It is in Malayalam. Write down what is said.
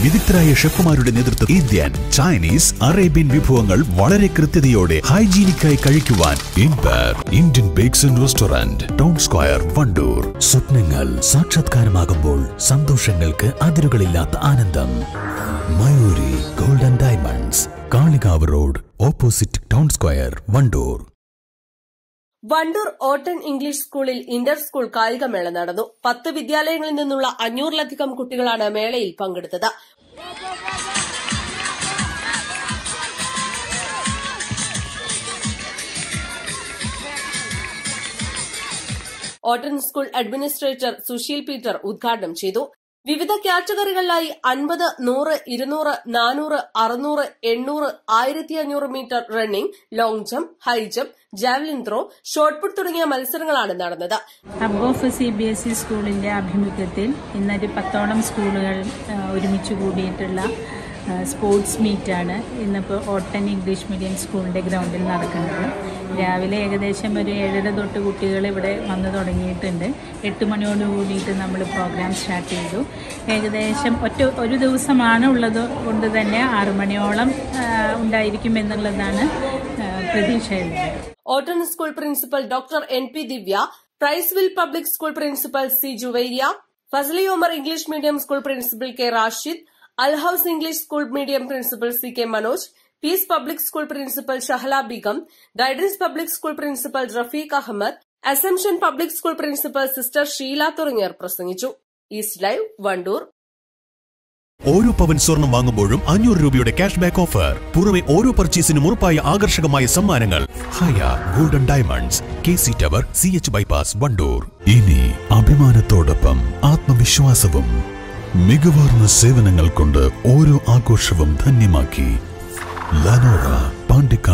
വിദഗ്ധരായ ഷെഫുമാരുടെ നേതൃത്വം ഇന്ത്യൻ ചൈനീസ് അറേബ്യൻ വിഭവങ്ങൾ വളരെ കൃത്യതയോടെ ഹൈജീനിക്കായി കഴിക്കുവാൻ Empire Indian bakes and restaurant town square Wandoor സ്വപ്നങ്ങൾ സാക്ഷാത്കാരമാകുമ്പോൾ സന്തോഷങ്ങൾക്ക് അതിരുകളില്ലാത്ത ആനന്ദം Mayuri golden diamonds Kalikavu road opposite town square Wandoor Wandoor ഓട്ടൺ ഇംഗ്ലീഷ് സ്കൂളിൽ ഇന്റർ സ്കൂൾ കായികമേള നടന്നു പത്ത് വിദ്യാലയങ്ങളിൽ നിന്നുള്ള അഞ്ഞൂറിലധികം കുട്ടികളാണ് മേളയിൽ പങ്കെടുത്തത് ഓട്ടൺ സ്കൂൾ അഡ്മിനിസ്ട്രേറ്റർ സുശീൽ പീറ്റർ ഉദ്ഘാടനം ചെയ്തു വിവിധ കാറ്റഗറികളിലായി അൻപത് നൂറ് ഇരുന്നൂറ് നാനൂറ് അറുന്നൂറ് എണ്ണൂറ് ആയിരത്തി അഞ്ഞൂറ് metre running long jump high jump javelin throw shot put തുടങ്ങിയ മത്സരങ്ങളാണ് നടന്നത് hub of C B S E സ്കൂളിന്റെ ആഭിമുഖ്യത്തിൽ ഇന്നൊരു പത്തോളം സ്കൂളുകൾ ആ, ഒരുമിച്ച് കൂടിയിട്ടുള്ള ആ, സ്പോർട്സ് മീറ്റാണ് ഇന്നിപ്പോൾ ഓട്ടൻ ഇംഗ്ലീഷ് മീഡിയം സ്കൂളിന്റെ ഗ്രൗണ്ടിൽ നടക്കുന്നത് രാവിലെ ഏകദേശം ഒരു ഏഴര തൊട്ട് കുട്ടികൾ ഇവിടെ വന്നു തുടങ്ങിയിട്ടുണ്ട് എട്ട് മണിയോട് കൂടിയിട്ട് നമ്മൾ പ്രോഗ്രാം സ്റ്റാർട്ട് ചെയ്തു ഏകദേശം ഒറ്റ ഒരു ദിവസമാണ് ഉള്ളത് കൊണ്ട് തന്നെ ആറു മണിയോളം ആ, ഉണ്ടായിരിക്കും എന്നുള്ളതാണ് ആ, പ്രതീക്ഷയുള്ളത് ഓട്ടൺ school principal doctor N P Divya പ്രൈസ്വിൽ Public School principal C Juvairiya Fazli Omar English Medium School principal K Rashid അൽഹൌസ് English School Medium principal C K Manoj Peace Public School principal Shahala Beegum Guidance Public School principal Rafeeq Ahmed Assumption Public School principal sister Sheela തുടങ്ങിയവർ പ്രസംഗിച്ചു ഈസ്റ്റ് ലൈവ് വണ്ടൂർ ഓരോ പവൻ സ്വർണം വാങ്ങുമ്പോഴും അഞ്ഞൂറ് രൂപയുടെ ക്യാഷ് ബാക്ക് ഓഫർ പുറമെ ഓരോ പർച്ചേസിനും ഉറപ്പായ ആകർഷകമായ സമ്മാനങ്ങൾ Haya golden diamonds K C tower C H bypass Wandoor ഇനി അഭിമാനത്തോടൊപ്പം ആത്മവിശ്വാസവും മികവാർന്ന സേവനങ്ങൾ കൊണ്ട് ഓരോ ആഘോഷവും ധന്യമാക്കി ലനോറ പാണ്ടിക്ക